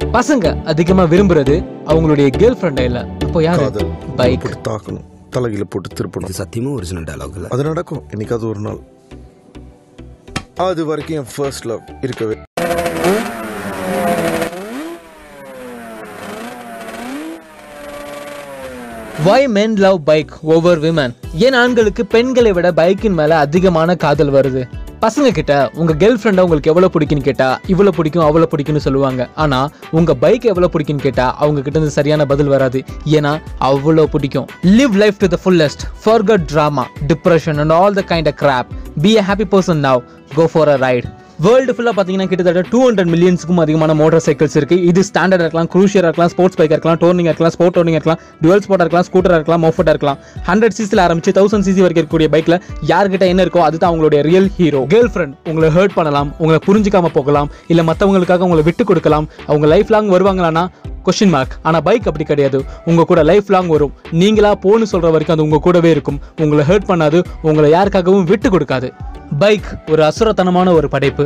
பசங்க அதிகமா விரும்புறது அவங்களுடைய கேர்ள் ஃப்ரெண்டை இல்ல அப்போ யாரு காதல் பைக் போட்டு தாக்கணும் தலையில போட்டு திருப்பணும் இது சத்தியமா ஒரிஜினல் டயலாக் இல்ல அது நடக்கும் என்னைக்காவது ஒரு நாள் அது வரைக்கும் என் ஃபர்ஸ்ட் லவ் இருக்கவே why men love bike over women ஏன் ஆண்களுக்கு பெண்களை விட பைக்கின் மேல அதிகமான காதல் வருது பசங்க கிட்ட உங்க கேர்ள் ஃப்ரெண்டை உங்களுக்கு எவ்வளவு பிடிக்கும்னு கேட்டா இவ்வளவு பிடிக்கும் அவ்வளவு பிடிக்கும்னு சொல்லுவாங்க ஆனா உங்க பைக் எவ்வளவு பிடிக்கும்னு கேட்டா அவங்க கிட்ட இருந்து சரியான பதில் வராது ஏன்னா அவ்வளவு பிடிக்கும் live life to the fullest forget drama depression and all the kind of grab be a happy person now go for a ride world ஃபுல்லாக பார்த்தீங்கன்னா கிட்டத்தட்ட டூ ஹண்ட்ரட் மில்லியன்ஸ்க்கும் அதிகமான மோட்டார் சைக்கிள்ஸ் இருக்கு இது ஸ்டாண்டர்ட் இருக்கலாம் க்ரூஷியர் இருக்கலாம் ஸ்போர்ட்ஸ் பைக் இருக்கலாம் டோர்னிங் இருக்கலாம் ஸ்போர்ட் டோர்னிங் இருக்கலாம் டுவெல் ஸ்போர்ட் இருக்கலாம் ஸ்கூட்டர் இருக்கலாம் மோஃபட்டாக இருக்கலாம் ஹண்ட்ரட் சிசியில் ஆரம்பிச்சு தௌசண்ட் சிசி வரைக்கும் இருக்கக்கூடிய பைக்ல யார்கிட்ட என்ன இருக்கோ அதுதான் அவங்களுடைய ரியல் ஹீரோ கேர்ள் ஃப்ரெண்ட் உங்களை ஹர்ட் பண்ணலாம் உங்களை புரிஞ்சுக்காம போகலாம் இல்லை மற்றவங்களுக்காக உங்களை விட்டு கொடுக்கலாம் அவங்க லைஃப் லாங் வருவாங்களான்னா கொஸ்டின் மார்க் ஆனால் பைக் அப்படி கிடையாது உங்க கூட லைஃப் லாங் வரும் நீங்களா போன்னு சொல்ற வரைக்கும் அது உங்க கூடவே இருக்கும் உங்களை ஹர்ட் பண்ணாது உங்களை யாருக்காகவும் விட்டு கொடுக்காது பைக் ஒரு அசுரத்தனமான ஒரு படைப்பு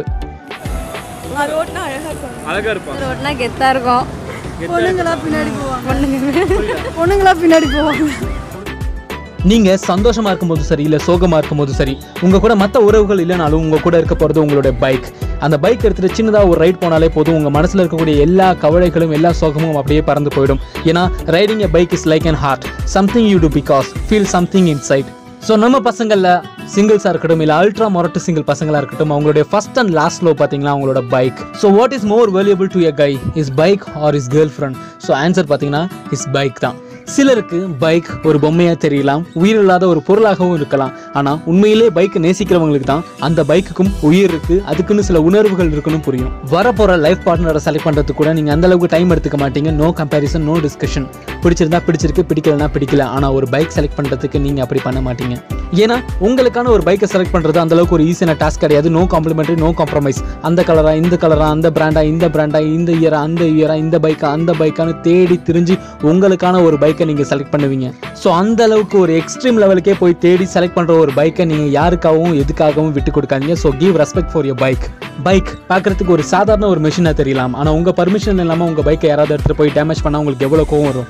ரோட்னா அழகா இருக்கும் அழகா இருப்பான் ரோட்னா கெத்தா இருக்கும் பொண்ணுங்களா பின்னாடி போவாங்க பொண்ணுங்க பொண்ணுங்களா பின்னாடி போவாங்க நீங்க சந்தோஷமா இருக்கும்போது சரி இல்ல சோகமா இருக்கும்போது சரி உங்க கூட மத்த உறவுகள் இல்லைனாலும் உங்க கூட இருக்க போறது உங்களுடைய பைக் அந்த பைக் எடுத்துட்டு சின்னதா ஒரு ரைட் போனாலே போதும் உங்க மனசுல இருக்கக்கூடிய எல்லா கவலைகளும் எல்லா சோகமும் அப்படியே பறந்து போயிடும் ஏன்னா riding a bike is like an heart something you do because feel something inside so நம்ம பசங்களில் சிங்கிள்ஸாக இருக்கட்டும் இல்லை அல்ட்ரா மொரட்டு சிங்கிள் பசங்களாக இருக்கட்டும் அவங்களுடைய ஃபர்ஸ்ட் அண்ட் லாஸ்ட் லோ பார்த்தீங்கன்னா அவங்களோட bike so what is more valuable to a guy is bike or is girlfriend so answer பார்த்தீங்கன்னா இஸ் பைக் தான் சிலருக்கு பைக் ஒரு பொம்மையாக தெரியலாம் உயிரில்லாத ஒரு பொருளாகவும் இருக்கலாம் ஆனால் உண்மையிலே பைக் நேசிக்கிறவங்களுக்கு தான் அந்த பைக்குக்கும் உயிர் இருக்கு அதுக்குன்னு சில உணர்வுகள் இருக்குன்னு புரியும் வரப்போற லைஃப் பார்ட்னரை செலக்ட் பண்ணுறதுக்கு கூட நீங்கள் அந்த அளவுக்கு டைம் எடுத்துக்க மாட்டீங்க நோ கம்பேரிசன் நோ டிஸ்கஷன் பிடிச்சிருந்தா பிடிச்சிருக்கு பிடிக்கலனா பிடிக்கல ஆனால் ஒரு பைக் செலக்ட் பண்ணுறதுக்கு நீங்கள் அப்படி பண்ண மாட்டீங்க ஏன்னா உங்களுக்கான ஒரு பைக்கை செலக்ட் பண்ணுறது அந்த அளவுக்கு ஒரு ஈஸியான டாஸ்க் கிடையாது நோ காம்ப்ளிமெண்ட்ரி நோ காம்ப்ரமைஸ் அந்த கலரா இந்த கலரா அந்த பிராண்டா இந்த பிராண்டா இந்த இயரா அந்த இயரா இந்த பைக்கா அந்த பைக்கான்னு தேடி திரிஞ்சு உங்களுக்கான ஒரு பைக்கை நீங்கள் செலக்ட் பண்ணுவீங்க ஸோ அந்த அளவுக்கு ஒரு எக்ஸ்ட்ரீம் லெவலுக்கே போய் தேடி செலக்ட் பண்ணுற ஒரு பைக்கை நீங்கள் யாருக்காகவும் எதுக்காகவும் விட்டு கொடுக்காதீங்க so give respect for your bike bike பார்க்கறதுக்கு ஒரு சாதாரண ஒரு மிஷினாக தெரியலாம் ஆனால் உங்கள் பர்மிஷன் இல்லாமல் உங்கள் பைக்கை யாராவது எடுத்துகிட்டு போய் டேமேஜ் பண்ணால் உங்களுக்கு எவ்வளோ கோவம் வரும்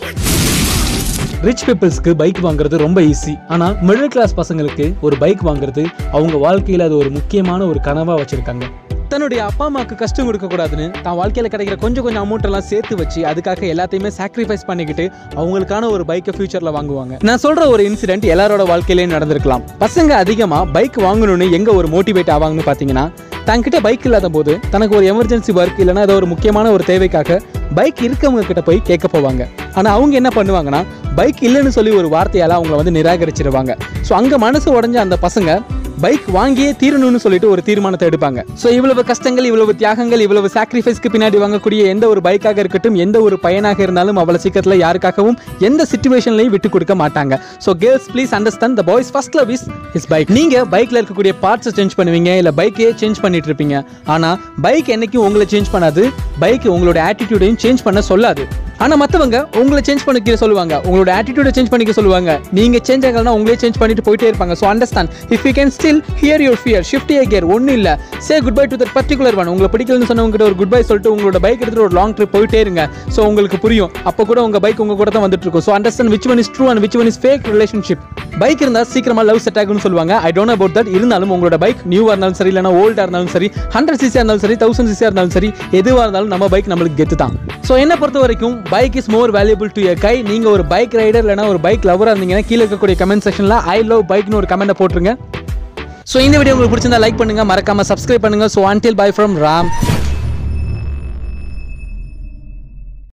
ரிச் பீப்புள்ஸ்க்கு பைக் வாங்குறது ரொம்ப ஈஸி ஆனால் மிடில் கிளாஸ் பசங்களுக்கு ஒரு பைக் வாங்குறது அவங்க வாழ்க்கையில் அது ஒரு முக்கியமான ஒரு கனவாக வச்சுருக்காங்க தன்னுடைய அப்பா அம்மாவுக்கு கஷ்டம் கொடுக்கக்கூடாதுன்னு தான் வாழ்க்கையில் கிடைக்கிற கொஞ்சம் கொஞ்சம் அமௌண்ட் எல்லாம் சேர்த்து வச்சு அதுக்காக எல்லாத்தையுமே சாக்ரிஃபைஸ் பண்ணிக்கிட்டு அவங்களுக்கான ஒரு பைக்கை ஃபியூச்சரில் வாங்குவாங்க நான் சொல்கிற ஒரு இன்சிடென்ட் எல்லாரோட வாழ்க்கையிலேயும் நடந்திருக்கலாம் பசங்க அதிகமாக பைக் வாங்கணும்னு எங்கே ஒரு மோட்டிவேட் ஆவாங்கன்னு பார்த்தீங்கன்னா தன்கிட்ட பைக் இல்லாத போது தனக்கு ஒரு எமர்ஜென்சி ஒர்க் இல்லைன்னா ஏதோ ஒரு முக்கியமான ஒரு தேவைக்காக பைக் இருக்கவங்க கிட்ட போய் கேட்க போவாங்க ஆனால் அவங்க என்ன பண்ணுவாங்கன்னா பைக் இல்லைன்னு சொல்லி ஒரு வார்த்தையால் அவங்கள வந்து நிராகரிச்சிருவாங்க ஸோ அங்கே மனசு உடஞ்ச அந்த பசங்க பைக் வாங்கியே தீரணும்னு சொல்லிட்டு ஒரு தீர்மானத்தை எடுப்பாங்க ஸோ இவ்வளவு கஷ்டங்கள் இவ்வளவு தியாகங்கள் இவ்வளவு சாக்ரிஃபைஸ்க்கு பின்னாடி வாங்கக்கூடிய எந்த ஒரு பைக்காக இருக்கட்டும் எந்த ஒரு பையனாக இருந்தாலும் அவ்வளோ சீக்கிரத்தில் யாருக்காகவும் எந்த சுச்சுவேஷன்லையும் விட்டு கொடுக்க மாட்டாங்க so girls please understand the boys first love is is bike நீங்க பைக்ல இருக்கக்கூடிய பார்ட்ஸை சேஞ்ச் பண்ணுவீங்க இல்லை பைக்கையே சேஞ்ச் பண்ணிட்டு இருப்பீங்க ஆனால் பைக் என்னைக்கும் உங்களை சேஞ்ச் பண்ணாது பைக் உங்களோட ஆட்டிடியூடையும் சேஞ்ச் பண்ண சொல்லாது ஆனா மத்தவங்க உங்களை சேஞ்ச் பண்ணிக்க சொல்லுவாங்க உங்களோட ஆட்டிடியூட சேஞ்ச் பண்ணிக்க சொல்லுவாங்க நீங்க சேஞ்ச் ஆகலனா உங்களே சேஞ்ச் பண்ணிட்டு போயிட்டே இருப்பாங்க so understand if you can still hear your fear shift a gear ஒன்றும் இல்ல say goodbye to that particular one உங்களை பிடிக்கலன்னு சொன்னவங்க கிட்ட ஒரு குட் பை சொல்லிட்டு உங்களோட பைக் எடுத்துட்டு ஒரு லாங் ட்ரிப் போயிட்டே இருங்க ஸோ உங்களுக்கு புரியும் அப்போ கூட உங்க பைக் உங்க கூட தான் வந்துட்டு இருக்கும் so understand which one is true and which one is fake relationship bike இருந்தா சீக்கிரமா லவ் செட் ஆகும்னு சொல்லுவாங்க ஐ டோன்ட் அபவுட் தட் இருந்தாலும் உங்களோட பைக் நியூவா இருந்தாலும் சரி இல்லைனா ஓல்டா இருந்தாலும் சரி ஹண்ட்ரட் சிசியா இருந்தாலும் சரி தௌசண்ட் சிசியா இருந்தாலும் சரி எதுவாக இருந்தாலும் நம்ம பைக் நம்மளுக்கு கெத்து தான் ஸோ என்ன பொறுத்த வரைக்கும் bike is more valuable to guy நீங்க ஒரு பைக் ரைடர் இல்லைனா ஒரு பைக் லவராக இருந்தீங்கன்னா கீழே இருக்கக்கூடிய கமெண்ட் செக்ஷனில் ஐ லவ் பைக்னு ஒரு கமெண்ட்டை போட்டுருங்க ஸோ இந்த வீடியோ உங்களுக்கு பிடிச்சிருந்தா லைக் பண்ணுங்க மறக்காம சப்ஸ்கிரைப் பண்ணுங்க so until bye from Ram